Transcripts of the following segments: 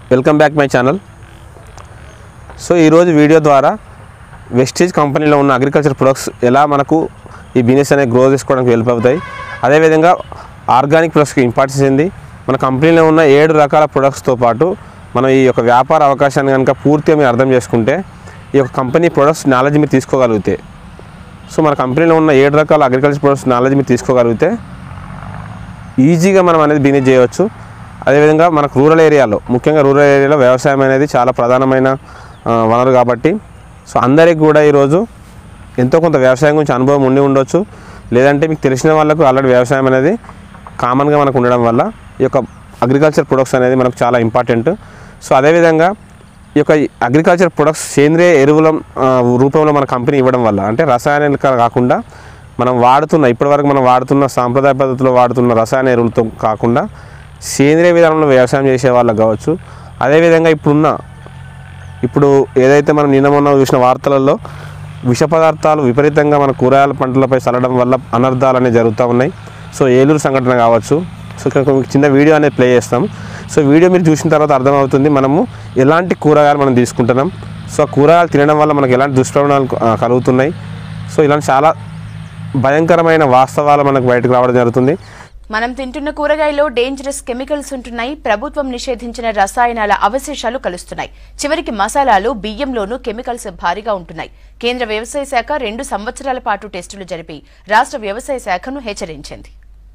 welcome back my channel so ఈరోజు video ద్వారా వెస్టేజ్ కంపెనీలో ఉన్న అగ్రికల్చర్ ప్రొడక్ట్స్ ఎలా మనకు ఈ బిజినెస్ అనేది గ్రో చేసుకోవడానికి హెల్ప్ అవుతాయి అదేవిధంగా ఆర్గానిక్ ప్రొడక్ట్స్కి ఇంపార్టెన్స్ ఏంది మన కంపెనీలో ఉన్న ఏడు రకాల ప్రొడక్ట్స్తో పాటు మనం ఈ యొక్క వ్యాపార అవకాశాన్ని కనుక పూర్తిగా మీరు అర్థం చేసుకుంటే ఈ యొక్క కంపెనీ ప్రొడక్ట్స్ నాలెడ్జ్ మీరు తీసుకోగలిగితే సో మన కంపెనీలో ఉన్న ఏడు రకాల అగ్రికల్చర్ ప్రొడక్ట్స్ నాలెడ్జ్ మీరు తీసుకోగలిగితే ఈజీగా మనం అనేది బిజినెస్ చేయవచ్చు అదేవిధంగా మనకు రూరల్ ఏరియాలో ముఖ్యంగా రూరల్ ఏరియాలో వ్యవసాయం అనేది చాలా ప్రధానమైన ఆ, వనరు కాబట్టి సో అందరికి కూడా ఈరోజు ఎంతో కొంత వ్యవసాయం గురించి అనుభవం ఉండి ఉండొచ్చు లేదంటే మీకు తెలిసిన వాళ్ళకు ఆల్రెడీ వ్యవసాయం అనేది కామన్గా మనకు ఉండడం వల్ల ఈ యొక్క అగ్రికల్చర్ ప్రొడక్ట్స్ అనేది మనకు చాలా ఇంపార్టెంట్ సో అదేవిధంగా ఈ యొక్క అగ్రికల్చర్ ప్రొడక్ట్స్ సేంద్రియ ఎరువుల ఆ, రూపంలో మన కంపెనీ ఇవ్వడం వల్ల అంటే రసాయనిక కాకుండా మనం వాడుతున్న ఇప్పటివరకు మనం వాడుతున్న సాంప్రదాయ పద్ధతిలో వాడుతున్న రసాయన ఎరువులతో కాకుండా సేంద్రియ విధానంలో వ్యవసాయం చేసే వాళ్ళకి కావచ్చు అదేవిధంగా ఇప్పుడున్న ఇప్పుడు ఏదైతే మనం నిన్న మొన్న చూసిన వార్తలలో విష పదార్థాలు విపరీతంగా మన కూరగాయల పంటలపై చల్లడం వల్ల అనర్థాలు అనేవి జరుగుతూ ఉన్నాయి సో ఏలూరు సంఘటన కావచ్చు సో ఇక్కడ ఒక చిన్న వీడియో అనేది ప్లే చేస్తాం సో వీడియో మీరు చూసిన తర్వాత అర్థమవుతుంది మనము ఎలాంటి కూరగాయలు మనం తీసుకుంటున్నాం సో ఆ కూరగాయలు తినడం వల్ల మనకు ఎలాంటి దుష్ప్రభావాలు ఆ, కలుగుతున్నాయి సో ఇలాంటి చాలా భయంకరమైన వాస్తవాలు మనకు బయటకు రావడం జరుగుతుంది మనం తింటున్న కూరగాయలో డేంజరస్ కెమికల్స్ ఉంటున్నాయి ప్రభుత్వం నిషేధించిన రసాయనాల అవశేషాలు కలుస్తున్నాయి చివరికి మసాలాలు బియ్యంలోనూ కెమికల్స్ భారీగా ఉంటున్నాయి కేంద్ర వ్యవసాయ శాఖ రెండు సంవత్సరాల పాటు టెస్టులు జరిపి రాష్ట్ర వ్యవసాయ శాఖను హెచ్చరించింది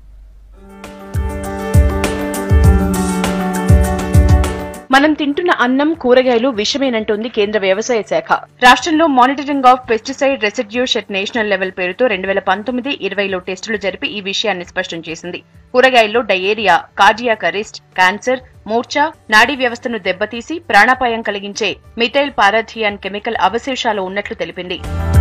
మనం తింటున్న అన్నం కూరగాయలు విషమేనంటోంది కేంద్ర వ్యవసాయ శాఖ రాష్ట్రంలో monitoring of pesticide residues at national level పేరుతో రెండు వేల పంతొమ్మిది ఇరవైలో టెస్టులు జరిపి ఈ విషయాన్ని స్పష్టం చేసింది కూరగాయల్లో డయేరియా కార్డియాక్ అరెస్ట్ క్యాన్సర్ మూర్ఛ నాడీ వ్యవస్థను దెబ్బతీసి ప్రాణాపాయం కలిగించే మిథైల్ పారాథియాన్ కెమికల్ అవశేషాలు ఉన్నట్లు తెలిపింది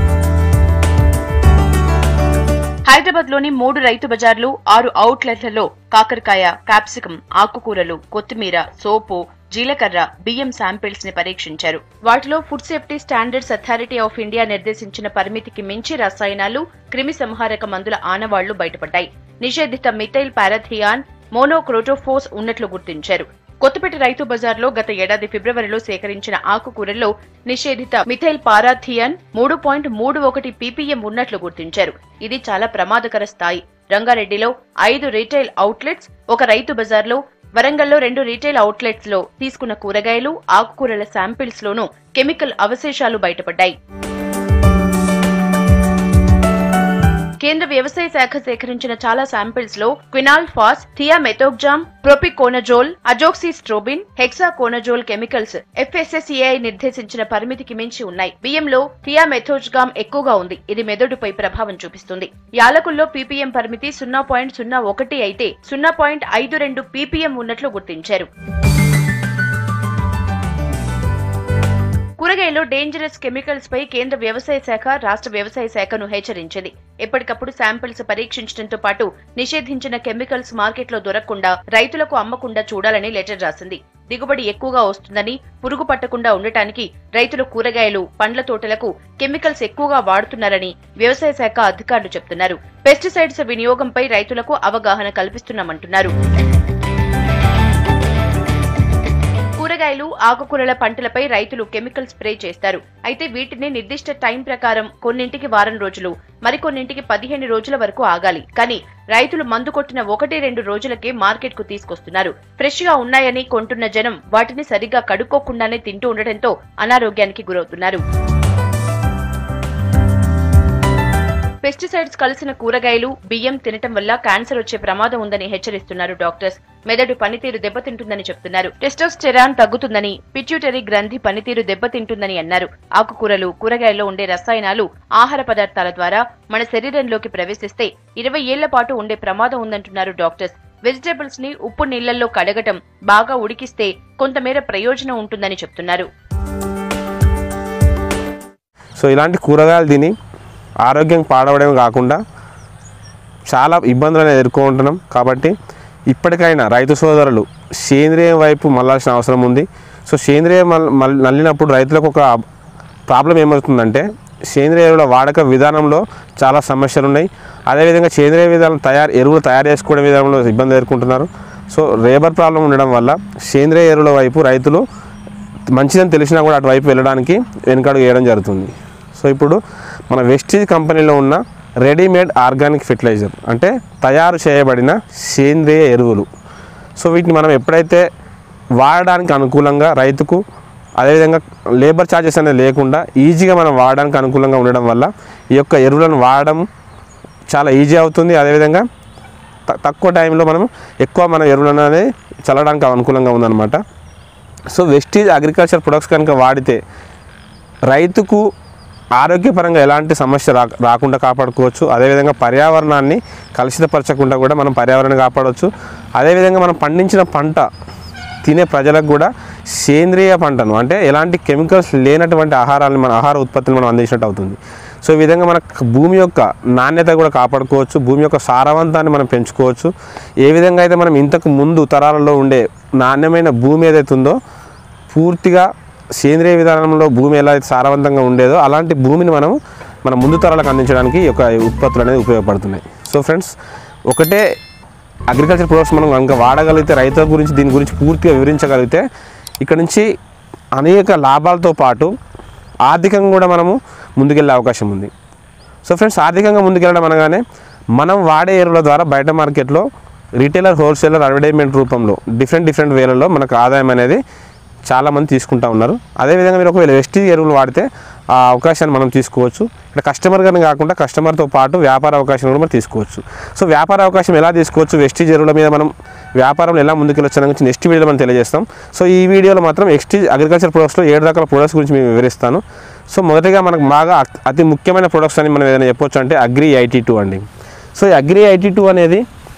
హైదరాబాద్ లోని మూడు రైతు బజార్లు ఆరు అవుట్లెట్లలో కాకరకాయ కాప్సికం ఆకుకూరలు కొత్తిమీర సోపు జీలకర్ర బియ్యం శాంపిల్స్ ని పరీక్షించారు వాటిలో food safety standards authority of India నిర్దేశించిన పరిమితికి మించి రసాయనాలు క్రిమి సంహారక మందుల ఆనవాళ్లు బయటపడ్డాయి నిషేధిత మిథైల్ పారాథియాన్ మోనోక్రోటోఫోస్ ఉన్నట్లు గుర్తించారు కొత్తపేట రైతు బజార్లో గత ఏడాది ఫిబ్రవరిలో సేకరించిన ఆకుకూరల్లో నిషేధిత మిథైల్ పారాథియన్ మూడు పాయింట్ మూడు ఒకటి పీపీఎం ఉన్నట్లు గుర్తించారు ఇది చాలా ప్రమాదకర స్థాయి రంగారెడ్డిలో ఐదు రీటైల్ అవుట్లెట్స్ ఒక రైతు బజార్లో వరంగల్లో రెండు రీటైల్ అవుట్లెట్స్ లో తీసుకున్న కూరగాయలు ఆకుకూరల శాంపిల్స్ లోనూ కెమికల్ అవశేషాలు బయటపడ్డాయి కేంద్ర వ్యవసాయ శాఖ సేకరించిన చాలా శాంపిల్స్ లో quinalphos thiamethoxam propiconazole azoxystrobin hexaconazole chemicals FSSAI నిర్దేశించిన పరిమితికి మించి ఉన్నాయి బియ్యంలో థియామెథోజ్గామ్ ఎక్కువగా ఉంది ఇది మెదడుపై ప్రభావం చూపిస్తుంది యాలకుల్లో పీపీఎం పరిమితి సున్నా పాయింట్ సున్నా ఒకటి అయితే సున్నా పాయింట్ ఐదు రెండు పీపీఎం ఉన్నట్లు గుర్తించారు కూరగాయలో డేంజరస్ కెమికల్స్ పై కేంద్ర వ్యవసాయ శాఖ రాష్ట్ర వ్యవసాయ శాఖను హెచ్చరించింది ఎప్పటికప్పుడు శాంపిల్స్ పరీక్షించడంతో పాటు నిషేధించిన కెమికల్స్ మార్కెట్లో దొరకకుండా రైతులకు అమ్మకుండా చూడాలని లెటర్ రాసింది దిగుబడి ఎక్కువగా వస్తుందని పురుగు పట్టకుండా ఉండటానికి రైతులు కూరగాయలు పండ్ల తోటలకు కెమికల్స్ ఎక్కువగా వాడుతున్నారని వ్యవసాయ శాఖ అధికారులు చెప్తున్నారు పెస్టిసైడ్స్ వినియోగంపై రైతులకు అవగాహన కల్పిస్తున్నామంటున్నారు కూరగాయలు ఆకుకూరల పంటలపై రైతులు కెమికల్ స్ప్రే చేస్తారు అయితే వీటిని నిర్దిష్ట టైం ప్రకారం కొన్నింటికి వారం రోజులు మరికొన్నింటికి పదిహేను రోజుల వరకు ఆగాలి కానీ రైతులు మందు కొట్టిన ఒకటి రెండు రోజులకే మార్కెట్ కు తీసుకొస్తున్నారు ఫ్రెష్ గా ఉన్నాయని కొంటున్న జనం వాటిని సరిగ్గా కడుక్కోకుండానే తింటూ ఉండటంతో అనారోగ్యానికి గురవుతున్నారు పెస్టిసైడ్స్ కలిసిన కూరగాయలు బియ్యం తినటం వల్ల క్యాన్సర్ వచ్చే ప్రమాదం ఉందని హెచ్చరిస్తున్నారు డాక్టర్స్ మెదడు పనితీరు దెబ్బతింటుందని చెప్తున్నారు టెస్టోస్టెరాన్ తగ్గుతుందని పిట్యూటరీ గ్రంథి పనితీరు దెబ్బతింటుందని అన్నారు ఆకుకూరలు కూరగాయల్లో ఉండే రసాయనాలు ఆహార పదార్థాల ద్వారా మన శరీరంలోకి ప్రవేశిస్తే ఇరవై ఏళ్ల పాటు ఉండే ప్రమాదం ఉందంటున్నారు డాక్టర్స్ వెజిటేబుల్స్ ని ఉప్పు నీళ్లలో కడగటం బాగా ఉడికిస్తే కొంతమేర ప్రయోజనం ఉంటుందని చెప్తున్నారు సో ఇలాంటి కూరగాయలు తిని ఆరోగ్యం పాడవడమే కాకుండా చాలా ఇబ్బందులను ఎదుర్కొంటున్నాం కాబట్టి ఇప్పటికైనా రైతు సోదరులు సేంద్రియం వైపు మళ్ళాల్సిన అవసరం ఉంది సో సేంద్రియం మల్ మల్- నల్లినప్పుడు రైతులకు ఒక ప్రాబ్లం ఏమవుతుందంటే సేంద్రియ ఎరువుల వాడక విధానంలో చాలా సమస్యలు ఉన్నాయి అదేవిధంగా సేంద్రియ విధానం తయారు ఎరువులు తయారు చేసుకోవడం విధానంలో ఇబ్బంది ఎదుర్కొంటున్నారు సో లేబర్ ప్రాబ్లం ఉండడం వల్ల సేంద్రియ ఎరువుల వైపు రైతులు మంచిదని తెలిసినా కూడా అటువైపు వెళ్ళడానికి వెనుకడుగు వేయడం జరుగుతుంది సో ఇప్పుడు మన వెస్టీజ్ కంపెనీలో ఉన్న రెడీమేడ్ ఆర్గానిక్ ఫెర్టిలైజర్ అంటే తయారు చేయబడిన సేంద్రియ ఎరువులు సో వీటిని మనం ఎప్పుడైతే వాడడానికి అనుకూలంగా రైతుకు అదేవిధంగా లేబర్ ఛార్జెస్ అనేది లేకుండా ఈజీగా మనం వాడడానికి అనుకూలంగా ఉండడం వల్ల ఈ యొక్క ఎరువులను వాడడం చాలా ఈజీ అవుతుంది అదేవిధంగా త- తక్కువ టైంలో మనం ఎక్కువ మన ఎరువులను అనేది చల్లడానికి అనుకూలంగా ఉందన్నమాట సో వెస్టీజ్ అగ్రికల్చర్ ప్రొడక్ట్స్ కనుక వాడితే రైతుకు ఆరోగ్యపరంగా ఎలాంటి సమస్య రా రాకుండా కాపాడుకోవచ్చు అదేవిధంగా పర్యావరణాన్ని కలుషితపరచకుండా కూడా మనం పర్యావరణాన్ని కాపాడవచ్చు అదేవిధంగా మనం పండించిన పంట తినే ప్రజలకు కూడా సేంద్రియ పంటను అంటే ఎలాంటి కెమికల్స్ లేనటువంటి ఆహారాన్ని మన ఆహార ఉత్పత్తులు మనం అందించినట్టు అవుతుంది సో ఈ విధంగా మన భూమి యొక్క నాణ్యత కూడా కాపాడుకోవచ్చు భూమి యొక్క సారవంతాన్ని మనం పెంచుకోవచ్చు ఏ విధంగా అయితే మనం ఇంతకు ముందు తరాలలో ఉండే నాణ్యమైన భూమి ఏదైతే ఉందో పూర్తిగా సేంద్రియ విధానంలో భూమి ఎలా అయితే సారవంతంగా ఉండేదో అలాంటి భూమిని మనం మన ముందు తరాలకు అందించడానికి ఈ యొక్క ఉత్పత్తులు అనేది ఉపయోగపడుతున్నాయి సో ఫ్రెండ్స్ ఒకటే అగ్రికల్చర్ ప్రొడక్ట్స్ మనం కనుక వాడగలిగితే రైతుల గురించి దీని గురించి పూర్తిగా వివరించగలిగితే ఇక్కడ నుంచి అనేక లాభాలతో పాటు ఆర్థికంగా కూడా మనము ముందుకెళ్ళే అవకాశం ఉంది సో ఫ్రెండ్స్ ఆర్థికంగా ముందుకెళ్ళడం అనగానే మనం వాడే ఎరువుల ద్వారా బయట మార్కెట్లో రీటైలర్ హోల్సేలర్ అడ్వర్టైజ్మెంట్ రూపంలో డిఫరెంట్ డిఫరెంట్ వేలలో మనకు ఆదాయం అనేది చాలామంది తీసుకుంటా ఉన్నారు అదేవిధంగా మీరు ఒకవేళ వెస్టీ ఎరువులు వాడితే ఆ అవకాశాన్ని మనం తీసుకోవచ్చు ఇక్కడ కస్టమర్ కానీ కాకుండా కస్టమర్తో పాటు వ్యాపార అవకాశం కూడా మనం తీసుకోవచ్చు సో వ్యాపార అవకాశం ఎలా తీసుకోవచ్చు వెస్టీజ్ ఎరువుల మీద మనం వ్యాపారంలో ఎలా ముందుకెళ్ళొచ్చు అనే గురించి నెక్స్ట్ వీడియోలో మనం తెలియజేస్తాం సో ఈ వీడియోలో మాత్రం ఎక్స్టీజ్ అగ్రికల్చర్ ప్రొడక్ట్స్లో ఏడు రకాల ప్రొడక్ట్స్ గురించి మేము వివరిస్తాను సో మొదటిగా మనకు బాగా అతి- అతి ముఖ్యమైన ప్రొడక్ట్స్ అని మనం ఏదైనా చెప్పొచ్చు అంటే అగ్రి ఐటీ టూ అండి సో ఈ అగ్రి ఐటీ టూ అనేది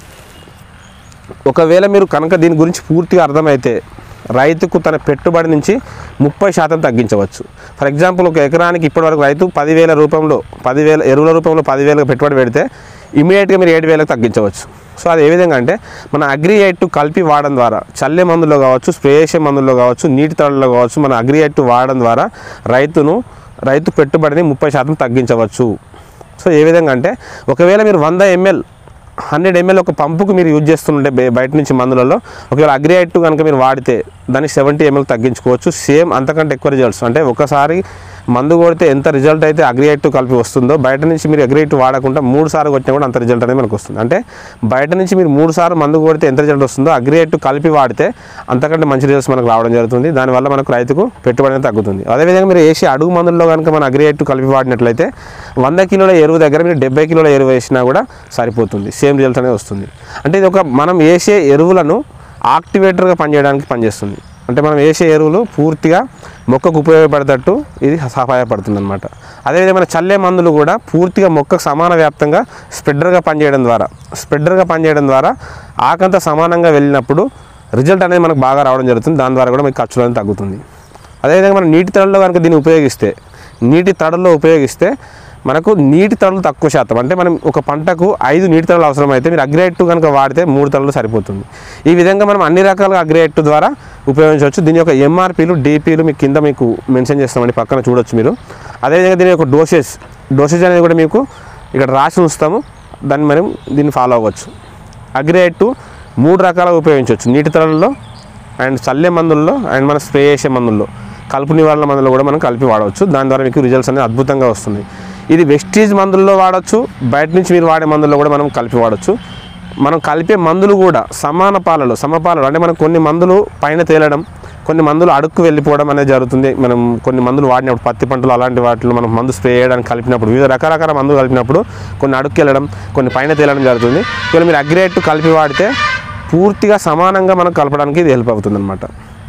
ఒకవేళ మీరు కనుక దీని గురించి పూర్తిగా అర్థమైతే రైతుకు తన పెట్టుబడి నుంచి ముప్పై శాతం తగ్గించవచ్చు ఫర్ ఎగ్జాంపుల్ ఒక ఎకరానికి ఇప్పటివరకు రైతు పదివేల రూపంలో పదివేల ఎరువుల రూపంలో పదివేలకు పెట్టుబడి పెడితే ఇమీడియట్గా మీరు ఏడు వేలకు తగ్గించవచ్చు సో అది ఏ విధంగా అంటే మన అగ్రి ఎయిట్ కలిపి వాడడం ద్వారా చల్లే మందుల్లో కావచ్చు స్ప్రే చేసే మందుల్లో కావచ్చు నీటి తడుల్లో కావచ్చు మన అగ్రి ఎయిట్ వాడడం ద్వారా రైతును రైతు పెట్టుబడిని ముప్పై శాతం తగ్గించవచ్చు సో ఏ విధంగా అంటే ఒకవేళ మీరు వంద ఎంఎల్ హండ్రెడ్ ఎంఎల్ ఒక పంపుకు మీరు యూజ్ చేస్తుంటే బే- బయట నుంచి మందులలో ఒకవేళ అగ్రిఐట్ కనుక మీరు వాడితే దానికి సెవెంటీ ఎంఎల్ తగ్గించుకోవచ్చు సేమ్ అంతకంటే ఎక్కువ రిజల్ట్స్ అంటే ఒకసారి మందు కొడితే ఎంత రిజల్ట్ అయితే అగ్రిఐట్ కలిపి వస్తుందో బయట నుంచి మీరు అగ్రిఐట్ వాడకుండా మూడు సార్లు కొట్టినా కూడా అంత రిజల్ట్ అనేది మనకు వస్తుంది అంటే బయట నుంచి మీరు మూడు సార్లు మందు కొడితే ఎంత రిజల్ట్ వస్తుందో అగ్రిఐట్ కలిపి వాడితే అంతకంటే మంచి రిజల్ట్స్ మనకు రావడం జరుగుతుంది దానివల్ల మనకు రైతుకు పెట్టుబడి అనేది తగ్గుతుంది అదేవిధంగా మీరు వేసి అడుగు మందుల్లో కనుక మన అగ్రిఐట్ కలిపి వాడినట్లయితే వంద కిలోల ఎరువు దగ్గర మీరు డెబ్బై కిలోల ఎరువు వేసినా కూడా సరిపోతుంది సేమ్ రిజల్ట్ అనేది వస్తుంది అంటే ఇది ఒక మనం వేసే ఎరువులను యాక్టివేటర్గా పనిచేయడానికి పనిచేస్తుంది అంటే మనం వేసే ఎరువులు పూర్తిగా మొక్కకు ఉపయోగపడేటట్టు ఇది సహాయపడుతుంది అనమాట అదేవిధంగా మన చల్లే మందులు కూడా పూర్తిగా మొక్కకు సమాన వ్యాప్తంగా స్ప్రెడర్గా పనిచేయడం ద్వారా స్ప్రెడర్గా పనిచేయడం ద్వారా ఆకంతా సమానంగా వెళ్ళినప్పుడు రిజల్ట్ అనేది మనకు బాగా రావడం జరుగుతుంది దాని ద్వారా కూడా మీకు ఖర్చులు అనేది తగ్గుతుంది అదేవిధంగా మనం నీటి తడుల్లో కనుక దీన్ని ఉపయోగిస్తే నీటి తడుల్లో ఉపయోగిస్తే మనకు నీటి తడులు తక్కువ శాతం అంటే మనం ఒక పంటకు ఐదు నీటి తడులు అవసరం అయితే మీరు అగ్రేట్ కనుక వాడితే మూడు తడులు సరిపోతుంది ఈ విధంగా మనం అన్ని రకాల అగ్రేట్ ద్వారా ఉపయోగించవచ్చు దీని యొక్క ఎంఆర్పీలు డిపిలు మీకు కింద మీకు మెన్షన్ చేస్తామండి పక్కన చూడొచ్చు మీరు అదేవిధంగా దీని యొక్క డోసెస్ డోసేజ్ అనేది కూడా మీకు ఇక్కడ రాసి ఉంచుతాము దాన్ని మనం దీన్ని ఫాలో అవ్వచ్చు అగ్రేట్ మూడు రకాలుగా ఉపయోగించవచ్చు నీటి తడుల్లో అండ్ చల్లే మందుల్లో అండ్ మనం స్ప్రే చేసే మందుల్లో కలుపు నివారణ మందులు కూడా మనం కలిపి వాడవచ్చు దాని ద్వారా మీకు రిజల్ట్స్ అనేది అద్భుతంగా వస్తుంది ఇది వెస్టీజ్ మందుల్లో వాడచ్చు బయట నుంచి మీరు వాడే మందుల్లో కూడా మనం కలిపి వాడచ్చు మనం కలిపే మందులు కూడా సమాన పాలలో సమపాలలో అంటే మనం కొన్ని మందులు పైన తేలడం కొన్ని మందులు అడుక్కు వెళ్ళిపోవడం అనేది జరుగుతుంది మనం కొన్ని మందులు వాడినప్పుడు పత్తి పంటలు అలాంటి వాటిలో మనం మందు స్ప్రే చేయడానికి కలిపినప్పుడు వివిధ రకరకాల మందులు కలిపినప్పుడు కొన్ని అడుక్కు వెళ్ళడం కొన్ని పైన తేలడం జరుగుతుంది ఇక్కడ మీరు అగ్రేట్ కలిపి వాడితే పూర్తిగా సమానంగా మనం కలపడానికి ఇది హెల్ప్ అవుతుంది అనమాట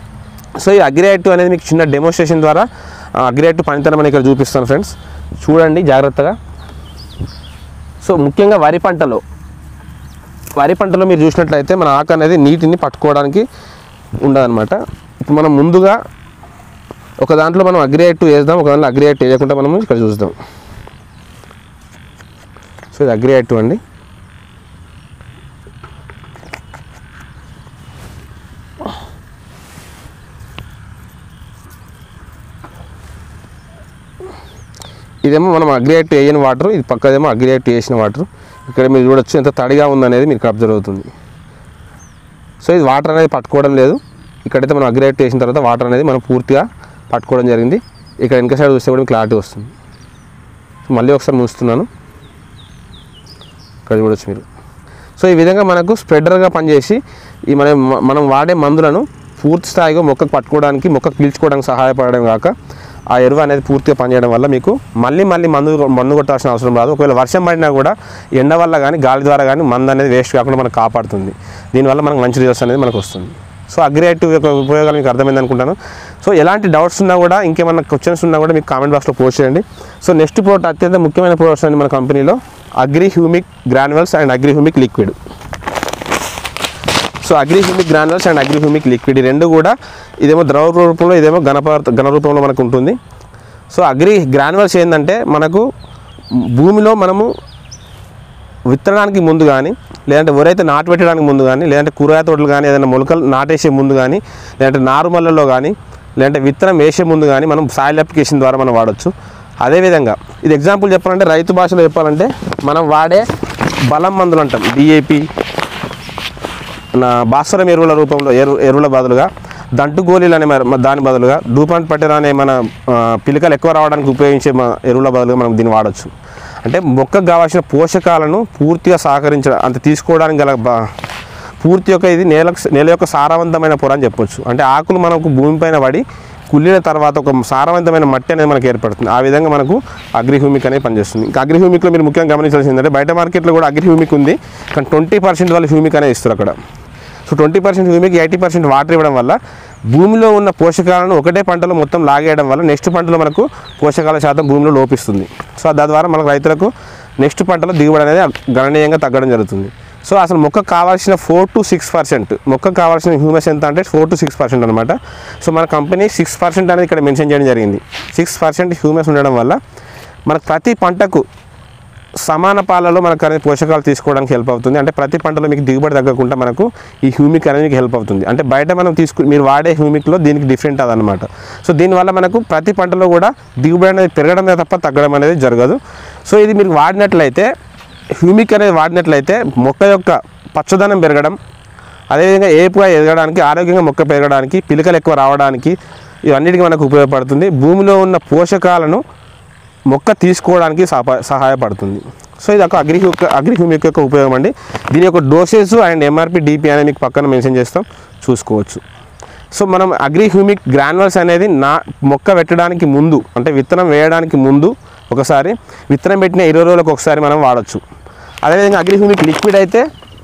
సో ఈ అగ్రియాక్టివ్ అనేది మీకు చిన్న డెమోన్స్ట్రేషన్ ద్వారా అగ్రియాక్టివ్ పనితనం అని ఇక్కడ చూపిస్తాను ఫ్రెండ్స్ చూడండి జాగ్రత్తగా సో ముఖ్యంగా వరి పంటలో వరి పంటలో మీరు చూసినట్లయితే మన ఆకు అనేది నీటిని పట్టుకోవడానికి ఉండదన్నమాట ఇప్పుడు మనం ముందుగా ఒక దాంట్లో మనం అగ్రియాక్టివ్ వేద్దాం ఒక దాంట్లో అగ్రియాక్టివ్ వేయకుండా మనం ఇక్కడ చూద్దాం సో ఇది అగ్రియాక్టివ్ అండి ఇదేమో మనం అగ్రియేట్ వేయని వాటర్ ఇది పక్కదేమో అగ్రియేట్ వేసిన వాటర్ ఇక్కడ మీరు చూడొచ్చు ఎంత తడిగా ఉందనేది మీకు అబ్జర్వ్ అవుతుంది సో ఇది వాటర్ అనేది పట్టుకోవడం లేదు ఇక్కడైతే మనం అగ్రిగేట్ చేసిన తర్వాత వాటర్ అనేది మనం పూర్తిగా పట్టుకోవడం జరిగింది ఇక్కడ వెనక సైడ్ చూస్తే కూడా క్లారిటీ వస్తుంది సో మళ్ళీ ఒకసారి మూస్తున్నాను ఇక్కడ చూడొచ్చు మీరు సో ఈ విధంగా మనకు స్ప్రెడర్గా పనిచేసి ఈ మనం మనం వాడే మందులను పూర్తి స్థాయిగా మొక్కకు పట్టుకోవడానికి మొక్కకు పీల్చుకోవడానికి సహాయపడడం కాక ఆ ఎరువు అనేది పూర్తిగా పనిచేయడం వల్ల మీకు మళ్ళీ మళ్ళీ మందు మందు కొట్టాల్సిన అవసరం రాదు ఒకవేళ వర్షం పడినా కూడా ఎండ వల్ల కానీ గాలి ద్వారా కానీ మందు అనేది వేస్ట్ కాకుండా మనకు కాపాడుతుంది దీనివల్ల మనకు మంచి రిజల్ట్స్ అనేది మనకు వస్తుంది సో అగ్రియేటివ్ యొక్క ఉపయోగాలు మీకు అర్థమైంది అనుకుంటాను సో ఎలాంటి డౌట్స్ ఉన్నా కూడా ఇంకేమైనా క్వశ్చన్స్ ఉన్నా కూడా మీకు కామెంట్ బాక్స్లో పోస్ట్ చేయండి సో నెక్స్ట్ ప్రోడక్ట్ అత్యంత ముఖ్యమైన ప్రోడక్ట్స్ అండి మన కంపెనీలో agri humic granules and agri humic liquid so agri humic granules and agri humic liquid ఈ రెండు కూడా ఇదేమో ద్రవ రూపంలో ఇదేమో ఘన పదార్థ ఘన రూపంలో మనకు ఉంటుంది సో అగ్రి గ్రాన్యువల్స్ ఏంటంటే మనకు భూమిలో మనము విత్తడానికి ముందు కానీ లేదంటే వరైతే నాటు పెట్టడానికి ముందు కానీ లేదంటే కూరగాయ తోటలు కానీ ఏదైనా మొలకలు నాటేసే ముందు కానీ లేదంటే నారుమల్లలో కానీ లేదంటే విత్తనం వేసే ముందు కానీ మనం సాయిల్ అప్లికేషన్ ద్వారా మనం వాడచ్చు అదేవిధంగా ఇది ఎగ్జాంపుల్ చెప్పాలంటే రైతు భాషలో చెప్పాలంటే మనం వాడే బలం మందులు అంటాం డిఏపి నా భాస్వరం ఎరువుల రూపంలో ఎరు ఎరువుల బదులుగా దంటు గోళీలు అనే మరి- దాని బదులుగా డూపాంట్ పట్టెరా అనే మన ఆ, పిలకలు ఎక్కువ రావడానికి ఉపయోగించే మన ఎరువుల బదులుగా మనం దీన్ని వాడచ్చు అంటే మొక్కకు కావాల్సిన పోషకాలను పూర్తిగా సహకరించడం అంత తీసుకోవడానికి గల బా పూర్తి యొక్క ఇది నేల నేల యొక్క సారవంతమైన పొర అని చెప్పొచ్చు అంటే ఆకులు మనకు భూమిపైన పడి కుళ్ళిన తర్వాత ఒక సారవంతమైన మట్టి అనేది మనకు ఏర్పడుతుంది ఆ విధంగా మనకు అగ్రిహ్యూమిక్ అనేది పనిచేస్తుంది ఇంకా అగ్రిహ్యూమిక్లో మీరు ముఖ్యంగా గమనించాల్సింది ఏంటంటే బయట మార్కెట్లో కూడా అగ్రిహ్యూమిక్ ఉంది కానీ ట్వంటీ పర్సెంట్ వాళ్ళు హ్యూమిక్ అనేది ఇస్తారు అక్కడ so twenty percent humic eighty percent water ఇవ్వడం వల్ల భూమిలో ఉన్న పోషకాలను ఒకటే పంటలో మొత్తం లాగేయడం వల్ల నెక్స్ట్ పంటలో మనకు పోషకాల శాతం భూమిలో లోపిస్తుంది సో దాని ద్వారా మనకు రైతులకు నెక్స్ట్ పంటలో దిగుబడి అనేది గణనీయంగా తగ్గడం జరుగుతుంది సో అసలు మొక్కకు కావాల్సిన ఫోర్ టు సిక్స్ పర్సెంట్ మొక్కకు కావాల్సిన హ్యూమస్ ఎంత అంటే ఫోర్ టు సిక్స్ పర్సెంట్ అనమాట సో మన కంపెనీ సిక్స్ పర్సెంట్ అనేది ఇక్కడ మెన్షన్ చేయడం జరిగింది సిక్స్ పర్సెంట్ హ్యూమస్ ఉండడం వల్ల మనకు ప్రతి పంటకు సమాన పాలలో మనకు అనేది పోషకాలు తీసుకోవడానికి హెల్ప్ అవుతుంది అంటే ప్రతి పంటలో మీకు దిగుబడి తగ్గకుండా మనకు ఈ హ్యూమిక్ అనేది మీకు హెల్ప్ అవుతుంది అంటే బయట మనం తీసుకు మీరు వాడే హ్యూమిక్లో దీనికి డిఫరెంట్ అదనమాట సో దీనివల్ల మనకు ప్రతి పంటలో కూడా దిగుబడి అనేది పెరగడమే తప్ప తగ్గడం అనేది జరగదు సో ఇది మీరు వాడినట్లయితే హ్యూమిక్ అనేది వాడినట్లయితే మొక్క యొక్క పచ్చదనం పెరగడం అదేవిధంగా ఏపుగా ఎదగడానికి ఆరోగ్యంగా మొక్క పెరగడానికి పిలకలు ఎక్కువ రావడానికి ఇవన్నిటికీ మనకు ఉపయోగపడుతుంది భూమిలో ఉన్న పోషకాలను మొక్క తీసుకోవడానికి సహా సహాయపడుతుంది సో ఇది ఒక అగ్రి అగ్రి హ్యూమిక్ యొక్క ఉపయోగం అండి దీని యొక్క డోసెస్ అండ్ ఎంఆర్పి డిపి అనేది మీకు పక్కన మెన్షన్ చేస్తాం చూసుకోవచ్చు సో మనం అగ్రి హ్యూమిక్ గ్రాన్యువల్స్ అనేది నా మొక్క పెట్టడానికి ముందు అంటే విత్తనం వేయడానికి ముందు ఒకసారి విత్తనం పెట్టిన ఇరవై రోజులకు ఒకసారి మనం వాడచ్చు అదేవిధంగా అగ్రి హ్యూమిక్ లిక్విడ్ అయితే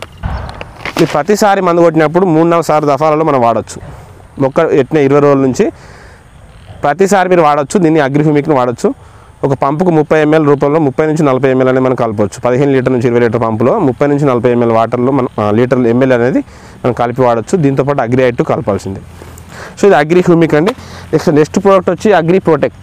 మీరు ప్రతిసారి మందు కొట్టినప్పుడు మూడు నాలుగు సార్లు దఫాలలో మనం వాడచ్చు మొక్క పెట్టిన ఇరవై రోజుల నుంచి ప్రతిసారి మీరు వాడచ్చు దీన్ని అగ్రిహ్యూమిక్ని వాడచ్చు ఒక పంపుకు ముప్పై ఎంఎల్ రూపంలో ముప్పై నుంచి నలభై ఎంఎల్ అనేది మనం కలపవచ్చు పదిహేను లీటర్ నుంచి ఇరవై లీటర్ పంపులో ముప్పై నుంచి నలభై ఎంఎల్ వాటర్లో మనం ఆ, లీటర్ ఎంఎల్ అనేది మనం కలిపి వాడచ్చు దీంతోపాటు అగ్రి ఐటు కలపాల్సిందే సో ఇది అగ్రి హ్యూమిక్ అండి నెక్స్ట్ నెక్స్ట్ ప్రోడక్ట్ వచ్చి agri protech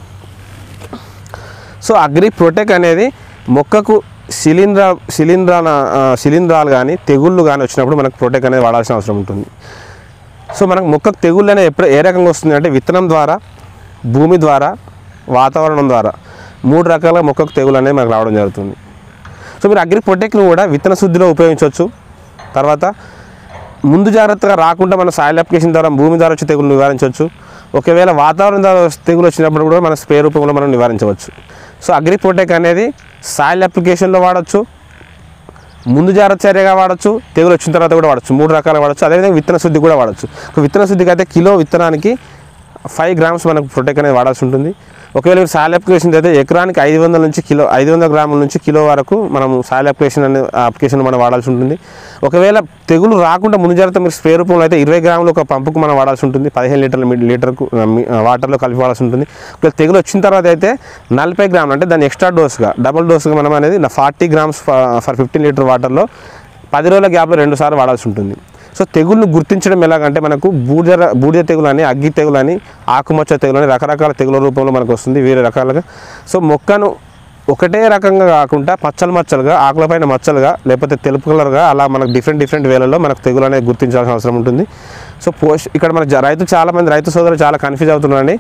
so agri protech అనేది మొక్కకు శిలీంధ్ర శిలీంధ్రాల ఆ, శిలీంధ్రాలు కానీ తెగుళ్ళు కానీ వచ్చినప్పుడు మనకు ప్రొటెక్ అనేది వాడాల్సిన అవసరం ఉంటుంది సో మనకు మొక్కకు తెగుళ్ళు అనేది ఎప్పుడు ఏ రకంగా వస్తుంది అంటే విత్తనం ద్వారా భూమి ద్వారా వాతావరణం ద్వారా మూడు రకాల మొక్కకు తెగులు అనేది మనకు రావడం జరుగుతుంది సో మీరు అగ్రి ప్రొటెక్ట్ను కూడా విత్తన శుద్ధిలో ఉపయోగించవచ్చు తర్వాత ముందు జాగ్రత్తగా రాకుండా మన సాయిల్ అప్లికేషన్ ద్వారా భూమి ద్వారా వచ్చే తెగులు నివారించవచ్చు ఒకవేళ వాతావరణం ద్వారా తెగులు వచ్చినప్పుడు కూడా మన స్ప్రే రూపంలో మనం నివారించవచ్చు సో అగ్రి ప్రొటెక్ అనేది సాయిల్ అప్లికేషన్లో వాడచ్చు ముందు జాగ్రత్త చర్యగా వాడచ్చు తెగులు వచ్చిన తర్వాత కూడా వాడచ్చు మూడు రకాలుగా వాడచ్చు అదేవిధంగా విత్తన శుద్ధి కూడా వాడచ్చు ఒక విత్తన శుద్ధికి అయితే కిలో విత్తనానికి ఫైవ్ గ్రామ్స్ మనకు ప్రొటెక్ట్ అనేది వాడాల్సి ఉంటుంది ఒకవేళ మీరు సాయిల్ అప్లికేషన్ అయితే ఎకరానికి ఐదు వందల నుంచి కిలో ఐదు వందల గ్రాముల నుంచి కిలో వరకు మనం సాయిల్ అప్లికేషన్ అనే అప్లికేషన్ మనం వాడాల్సి ఉంటుంది ఒకవేళ తెగులు రాకుండా ముందు జాగ్రత్త మీరు స్ప్రే రూపంలో అయితే ఇరవై గ్రాములు ఒక పంపుకు మనం వాడాల్సి ఉంటుంది పదిహేను లీటర్ల మీ- లీటర్కు ఆ, మీ- ఆ, వాటర్లో కలిపి వాడాల్సి ఉంటుంది ఒకవేళ తెగులు వచ్చిన తర్వాత అయితే నలభై గ్రాములు అంటే దాన్ని ఎక్స్ట్రా డోస్గా డబుల్ డోస్గా మనం అనేది forty grams for fifteen litre వాటర్లో పది రోజుల గ్యాప్లో రెండు సార్లు వాడాల్సి ఉంటుంది సో తెగుళ్ళు గుర్తించడం ఎలాగంటే మనకు బూడిద బూడిద తెగులు అని అగ్గి తెగులు అని ఆకుమచ్చ తెగులు అని రకరకాల తెగుల రూపంలో మనకు వస్తుంది వేరే రకాలుగా సో మొక్కను ఒకటే రకంగా కాకుండా పచ్చలు మచ్చలుగా ఆకులపైన మచ్చలుగా లేకపోతే తెలుపు కలర్గా అలా మనకు డిఫరెంట్ డిఫరెంట్ వేలలో మనకు తెగులు అనేది గుర్తించాల్సిన అవసరం ఉంటుంది సో పోష్ ఇక్కడ మన జ- రైతు చాలా మంది రైతు సోదరులు చాలా కన్ఫ్యూజ్ అవుతున్నారండి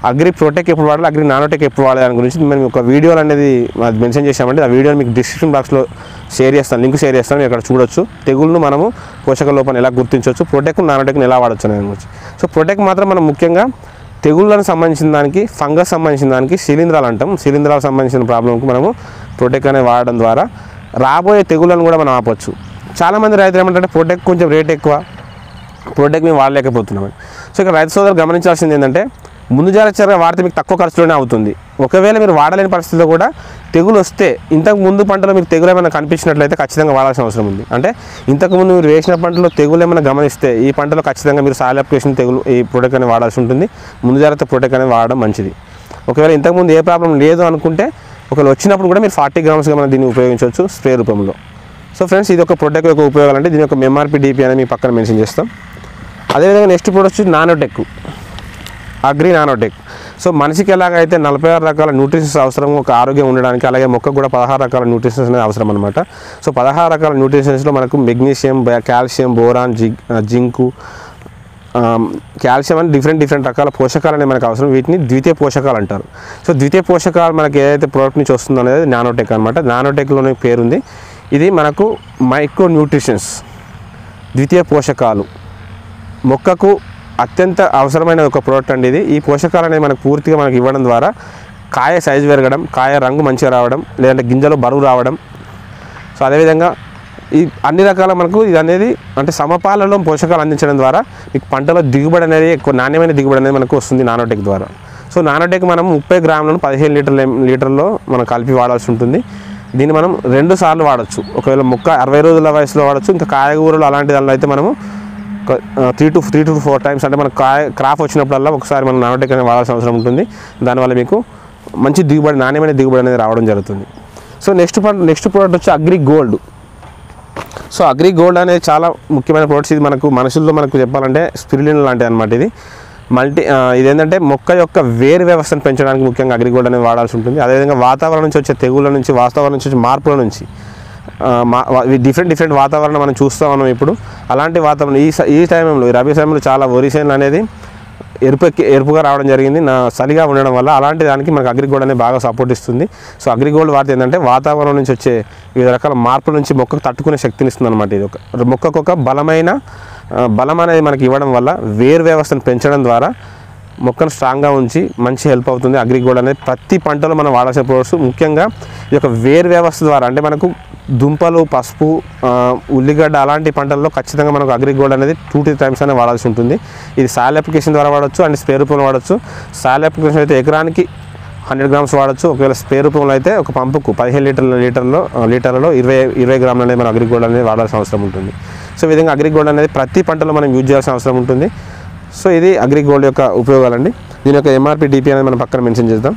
అగ్రి ప్రొటెక్ ఎప్పుడు వాడాలి అగ్రి నానోటెక్ ఎప్పుడు వాడాలి దాని గురించి మేము ఒక వీడియో అనేది అది మెన్షన్ చేసామంటే ఆ వీడియో మీకు డిస్క్రిప్షన్ బాక్స్లో షేర్ చేస్తాను లింక్ షేర్ చేస్తాను మీరు అక్కడ చూడొచ్చు తెగుళ్ళను మనము పోషక లోపాన్ని ఎలా గుర్తించవచ్చు ప్రొటెక్ నానోటెక్ని ఎలా వాడచ్చు అనే దాని గురించి సో ప్రొటెక్ మాత్రం మనం ముఖ్యంగా తెగుళ్ళకు సంబంధించిన దానికి ఫంగస్ సంబంధించిన దానికి శిలీంధ్రాలు అంటాం శిలీంధ్రాలకు సంబంధించిన ప్రాబ్లంకి మనము ప్రొటెక్ అనేది వాడడం ద్వారా రాబోయే తెగుళ్ళను కూడా మనం ఆపొచ్చు చాలామంది రైతులు ఏమంటారంటే ప్రొటెక్ కొంచెం రేట్ ఎక్కువ ప్రోడక్ట్ మేము వాడలేకపోతున్నాం సో ఇక్కడ రైతు సోదరులు గమనించాల్సింది ఏంటంటే ముందు జాగ్రత్తగా వాడితే మీకు తక్కువ ఖర్చులోనే అవుతుంది ఒకవేళ మీరు వాడలేని పరిస్థితిలో కూడా తెగులు వస్తే ఇంతకు ముందు పంటలో మీకు తెగులు ఏమైనా కనిపించినట్లయితే ఖచ్చితంగా వాడాల్సిన అవసరం ఉంది అంటే ఇంతకు ముందు మీరు వేసిన పంటలో తెగులు ఏమైనా గమనిస్తే ఈ పంటలో ఖచ్చితంగా మీరు సాయిల్ అప్లికేషన్ తెగులు ఈ ప్రొడక్ట్ అనేది వాడాల్సి ఉంటుంది ముందు జాగ్రత్త ప్రొడక్ట్ అనేది వాడడం మంచిది ఒకవేళ ఇంతకుముందు ఏ ప్రాబ్లం లేదు అనుకుంటే ఒకవేళ వచ్చినప్పుడు కూడా మీరు ఫార్టీ గ్రామ్స్గా మనం దీన్ని ఉపయోగించవచ్చు స్ప్రే రూపంలో సో ఫ్రెండ్స్ ఇది ఒక ప్రొడక్ట్ యొక్క ఉపయోగాలు అంటే దీని యొక్క ఎంఆర్పి డిపి అనేది మీ పక్కన మెన్షన్ చేస్తాం అదేవిధంగా నెక్స్ట్ ప్రొడక్ట్ వచ్చి నానోటెక్ అగ్రి నానోటెక్ సో మనిషికి ఎలాగైతే నలభై ఆరు రకాల న్యూట్రిషన్స్ అవసరం ఒక ఆరోగ్యం ఉండడానికి అలాగే మొక్కకు కూడా పదహారు రకాల న్యూట్రిషన్స్ అనేది అవసరం అనమాట సో పదహారు రకాల న్యూట్రిషన్స్లో మనకు మెగ్నీషియం కాల్షియం బోరాన్ జి జింకు కాల్షియం అని డిఫరెంట్ డిఫరెంట్ రకాల పోషకాలు అనేవి మనకు అవసరం వీటిని ద్వితీయ పోషకాలు అంటారు సో ద్వితీయ పోషకాలు మనకి ఏదైతే ప్రోడక్ట్ నుంచి వస్తుందో అనేది నానోటెక్ అనమాట నానోటెక్లోనే పేరుంది ఇది మనకు మైక్రో న్యూట్రిషన్స్ ద్వితీయ పోషకాలు మొక్కకు అత్యంత అవసరమైన ఒక ప్రోడక్ట్ అండి ఇది ఈ పోషకాలు అనేది మనకు పూర్తిగా మనకు ఇవ్వడం ద్వారా కాయ సైజు పెరగడం కాయ రంగు మంచిగా రావడం లేదంటే గింజలు బరువు రావడం సో అదేవిధంగా ఈ అన్ని రకాల మనకు ఇది అనేది అంటే సమపాలలో పోషకాలు అందించడం ద్వారా మీకు పంటలో దిగుబడి అనేది ఎక్కువ నాణ్యమైన దిగుబడి అనేది మనకు వస్తుంది నానోటెక్ ద్వారా సో నానోటెక్ మనం ముప్పై గ్రాములను పదిహేను లీటర్ల లీటర్లో మనం కలిపి వాడాల్సి ఉంటుంది దీన్ని మనం రెండు సార్లు వాడచ్చు ఒకవేళ మొక్క అరవై రోజుల వయసులో వాడచ్చు ఇంకా కాయగూరలు అలాంటి దానిలో అయితే మనము three to three to four times అంటే మన కాయ క్రాప్ వచ్చినప్పుడల్లా ఒకసారి మనం నానోటెక్ అనేది వాడాల్సిన అవసరం ఉంటుంది దానివల్ల మీకు మంచి దిగుబడి నాణ్యమైన దిగుబడి అనేది రావడం జరుగుతుంది సో నెక్స్ట్ పంట నెక్స్ట్ ప్రోడక్ట్ వచ్చి Agri Gold so Agri Gold అనేది చాలా ముఖ్యమైన ప్రోడక్ట్స్ ఇది మనకు మనుషుల్లో మనకు చెప్పాలంటే స్పిరిలిన్ లాంటిది అనమాట ఇది మల్టీ ఆ, ఇదేంటంటే మొక్క యొక్క వేరు వ్యవస్థను పెంచడానికి ముఖ్యంగా అగ్రి గోల్డ్ అనేది వాడాల్సి ఉంటుంది అదేవిధంగా వాతావరణం నుంచి వచ్చే తెగుళ్ళ నుంచి వాతావరణం నుంచి వచ్చే మార్పుల నుంచి ఆ, మా వా- ఇవి డిఫరెంట్ డిఫరెంట్ వాతావరణం మనం చూస్తూ ఉన్నాం ఇప్పుడు అలాంటి వాతావరణం ఈ స- ఈ టైంలో ఈ రబీ సమయంలో చాలా వరిసేన్లు అనేది ఎరుపు ఎరుపుగా రావడం జరిగింది నా చలిగా ఉండడం వల్ల అలాంటి దానికి మనకు అగ్రిగోల్డ్ అనేది బాగా సపోర్ట్ ఇస్తుంది సో అగ్రిగోల్డ్ వాడితే ఏంటంటే వాతావరణం నుంచి వచ్చే వివిధ రకాల మార్పుల నుంచి మొక్కకు తట్టుకునే శక్తిని ఇస్తుంది అనమాట ఇది ఒక మొక్కకు ఒక బలమైన ఆ, బలం అనేది మనకి ఇవ్వడం వల్ల వేరు వ్యవస్థను పెంచడం ద్వారా మొక్కను స్ట్రాంగ్గా ఉంచి మంచి హెల్ప్ అవుతుంది అగ్రిగోల్డ్ అనేది ప్రతి పంటలో మనం వాడాల్సిన ప్రోడక్ట్స్ ముఖ్యంగా ఈ యొక్క వేరు వ్యవస్థ ద్వారా అంటే మనకు దుంపలు పసుపు ఆ, ఉల్లిగడ్డ అలాంటి పంటల్లో ఖచ్చితంగా మనకు అగ్రిగోల్డ్ అనేది టూ త్రీ టైమ్స్ అనేది వాడాల్సి ఉంటుంది ఇది సాల్ అప్లికేషన్ ద్వారా వాడచ్చు అండ్ స్ప్రే రూపంలో వాడచ్చు సాల్ అప్లికేషన్ అయితే ఎకరానికి హండ్రెడ్ గ్రామ్స్ వాడచ్చు ఒకవేళ స్ప్రే రూపంలో అయితే ఒక పంపుకు పదిహేను లీటర్ల లీటర్లో ఆ, లీటర్లలో ఇరవై ఇరవై గ్రాములు అనేది మనం అగ్రిగోల్డ్ అనేది వాడాల్సిన అవసరం ఉంటుంది సో ఈ విధంగా అగ్రిగోల్డ్ అనేది ప్రతి పంటలో మనం యూజ్ చేయాల్సిన అవసరం ఉంటుంది సో ఇది అగ్రిగోల్డ్ యొక్క ఉపయోగాలండి దీని యొక్క ఎంఆర్పి డిపి అనేది మనం పక్కన మెన్షన్ చేద్దాం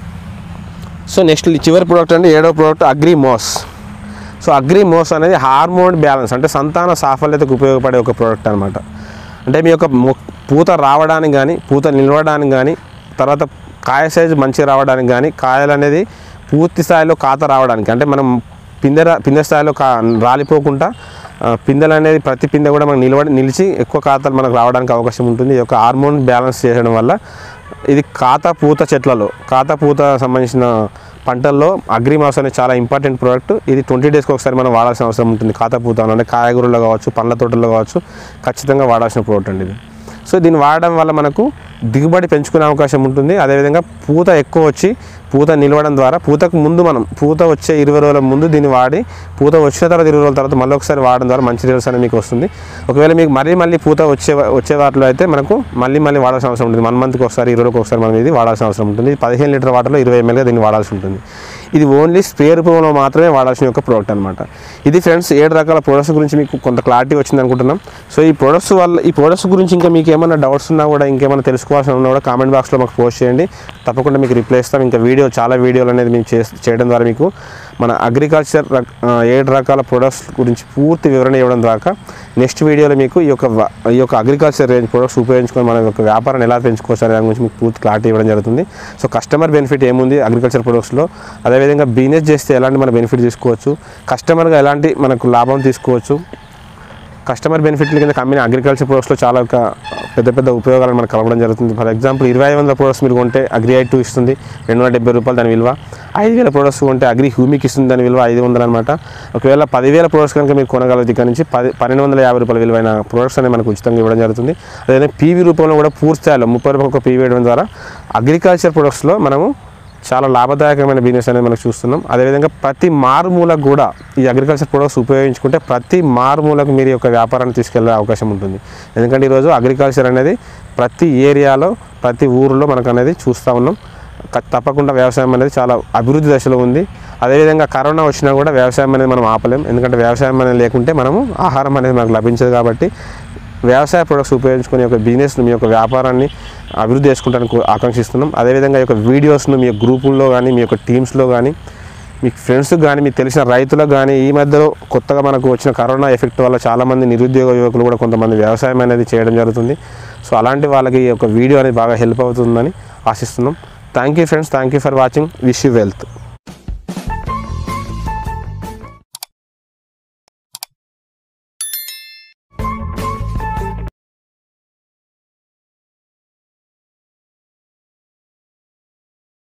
సో నెక్స్ట్ చివరి ప్రోడక్ట్ అండి ఏడో product Agri Moss so Agri Moss అనేది హార్మోన్ బ్యాలెన్స్ అంటే సంతాన సాఫల్యతకు ఉపయోగపడే ఒక ప్రోడక్ట్ అనమాట అంటే మీ యొక్క మొ- పూత రావడానికి కానీ పూత నిలవడానికి కానీ తర్వాత కాయ సైజు మంచిగా రావడానికి కానీ కాయలు అనేది పూర్తి స్థాయిలో కాత రావడానికి అంటే మనం పిందె రా- పిందె స్థాయిలో కా రాలిపోకుండా ఆ, పిందెలు అనేది ప్రతి పిందె కూడా మనకు నిలబడి నిలిచి ఎక్కువ కాతలు మనకు రావడానికి అవకాశం ఉంటుంది ఈ యొక్క హార్మోన్ బ్యాలెన్స్ చేయడం వల్ల ఇది కాత పూత చెట్లలో కాత పూత సంబంధించిన పంటల్లో అగ్రిమాస్ అనేది చాలా ఇంపార్టెంట్ ప్రోడక్ట్ ఇది ట్వంటీ డేస్కి ఒకసారి మనం వాడాల్సిన అవసరం ఉంటుంది కాత పూత అని అంటే కాయగూరలో కావచ్చు పండ్ల తోటల్లో కావచ్చు ఖచ్చితంగా వాడాల్సిన ప్రోడక్ట్ అండి ఇది సో దీన్ని వాడడం వల్ల మనకు దిగుబడి పెంచుకునే అవకాశం ఉంటుంది అదేవిధంగా పూత ఎక్కువ వచ్చి పూత నిలవడం ద్వారా పూతకు ముందు మనం పూత వచ్చే ఇరవై రోజుల ముందు దీన్ని వాడి పూత వచ్చిన తర్వాత ఇరవై రోజుల తర్వాత మళ్ళీ ఒకసారి వాడడం ద్వారా మంచి రిజల్ట్స్ అనేది మీకు వస్తుంది ఒకవేళ మీకు మరీ మళ్ళీ పూత వచ్చే వచ్చే వాటిలో అయితే మనకు మళ్ళీ మళ్ళీ వాడాల్సిన అవసరం ఉంటుంది వన్ మంత్కి ఒకసారి ఇరవై రోజులకు ఒకసారి మనం ఇది వాడాల్సిన అవసరం ఉంటుంది ఇది పదిహేను లీటర్ వాటర్లో ఇరవై ఎంఎల్గా దీన్ని వాడాల్సి ఉంటుంది ఇది ఓన్లీ స్ప్రే రూపంలో మాత్రమే వాడాల్సిన ఒక ప్రోడక్ట్ అనమాట ఇది ఫ్రెండ్స్ ఏడు రకాల ప్రొడక్ట్స్ గురించి మీకు కొంత క్లారిటీ వచ్చింది అనుకుంటున్నాం సో ఈ ప్రొడక్ట్స్ వల్ల ఈ ప్రొడక్ట్స్ గురించి ఇంకా మీకు ఏమైనా డౌట్స్ ఉన్నా కూడా ఇంకేమైనా తెలుసుకోవాల్సిన ఉన్నా కూడా కామెంట్ బాక్స్లో మాకు పోస్ట్ చేయండి తప్పకుండా మీకు రిప్లై ఇస్తాం ఇంకా వీడియో చాలా వీడియోలు అనేది మేము చే చేయడం ద్వారా మీకు మన అగ్రికల్చర్ రక- ఆ, ఏడు రకాల ప్రొడక్ట్స్ గురించి పూర్తి వివరణ ఇవ్వడం ద్వారా నెక్స్ట్ వీడియోలో మీకు ఈ యొక్క వ- ఈ యొక్క అగ్రికల్చర్ రేంజ్ ప్రొడక్ట్స్ ఉపయోగించుకొని మన యొక్క వ్యాపారాన్ని ఎలా పెంచుకోవచ్చు అనే దాని గురించి మీకు పూర్తి క్లారిటీ ఇవ్వడం జరుగుతుంది సో కస్టమర్ బెనిఫిట్ ఏముంది అగ్రికల్చర్ ప్రొడక్ట్స్లో అదేవిధంగా బిజినెస్ చేస్తే ఎలాంటి మన బెనిఫిట్ తీసుకోవచ్చు కస్టమర్గా ఎలాంటి మనకు లాభం తీసుకోవచ్చు కస్టమర్ బెనిఫిట్ల కింద కంపెనీ అగ్రికల్చర్ ప్రొడక్ట్స్లో చాలా ఒక పెద్ద పెద్ద ఉపయోగాలు మనకు కలవడం జరుగుతుంది ఫర్ ఎగ్జాంపుల్ ఇరవై ఐదు వందల ప్రొడక్ట్స్ మీరు కొంటే అగ్రి ఐ టూ ఇస్తుంది రెండు వందల డెబ్బై రూపాయలు దాని విలువ ఐదు వేల ప్రొడక్ట్స్ కొంటే అగ్రి హ్యూమిక్ ఇస్తుంది దాని విలువ ఐదు వందలు అనమాట ఒకవేళ పదివేల ప్రొడక్ట్స్ కనుక మీరు కొనగలరు ఇక్కడ నుంచి పది పన్నెండు వందల యాభై రూపాయల విలువైన ప్రొడక్ట్స్ అనేవి మనకు ఉచితంగా ఇవ్వడం జరుగుతుంది అదే పీవీ రూపంలో కూడా పూర్తి స్థాయిలో ముప్పై రూపాయలు ఒక పీవీ వేయడం ద్వారా అగ్రికల్చర్ ప్రొడక్ట్స్లో మనము చాలా లాభదాయకమైన బిజినెస్ అనేది మనం చూస్తున్నాం అదేవిధంగా ప్రతి మారుమూలకు కూడా ఈ అగ్రికల్చర్ ప్రొడక్ట్స్ ఉపయోగించుకుంటే ప్రతి మారుమూలకు మీరు ఈ యొక్క వ్యాపారాన్ని తీసుకెళ్లే అవకాశం ఉంటుంది ఎందుకంటే ఈరోజు అగ్రికల్చర్ అనేది ప్రతి ఏరియాలో ప్రతి ఊరిలో మనకు అనేది చూస్తూ ఉన్నాం క- తప్పకుండా వ్యవసాయం అనేది చాలా అభివృద్ధి దశలో ఉంది అదేవిధంగా కరోనా వచ్చినా కూడా వ్యవసాయం అనేది మనం ఆపలేం ఎందుకంటే వ్యవసాయం అనేది లేకుంటే మనము ఆహారం అనేది మనకు లభించదు కాబట్టి వ్యవసాయ ప్రొడక్ట్స్ ఉపయోగించుకుని ఒక బిజినెస్ను మీ యొక్క వ్యాపారాన్ని అభివృద్ధి చేసుకుంటానికి కో- ఆకాంక్షిస్తున్నాం అదేవిధంగా ఈ యొక్క వీడియోస్ను మీ యొక్క గ్రూపుల్లో కానీ మీ యొక్క టీమ్స్లో కానీ మీ ఫ్రెండ్స్కి కానీ మీకు తెలిసిన రైతులకు కానీ ఈ మధ్యలో కొత్తగా మనకు వచ్చిన కరోనా ఎఫెక్ట్ వల్ల చాలామంది నిరుద్యోగ యువకులు కూడా కొంతమంది వ్యవసాయం అనేది చేయడం జరుగుతుంది సో అలాంటి వాళ్ళకి ఈ యొక్క వీడియో అనేది బాగా హెల్ప్ అవుతుందని ఆశిస్తున్నాం thank you friends thank you for watching wish you wealth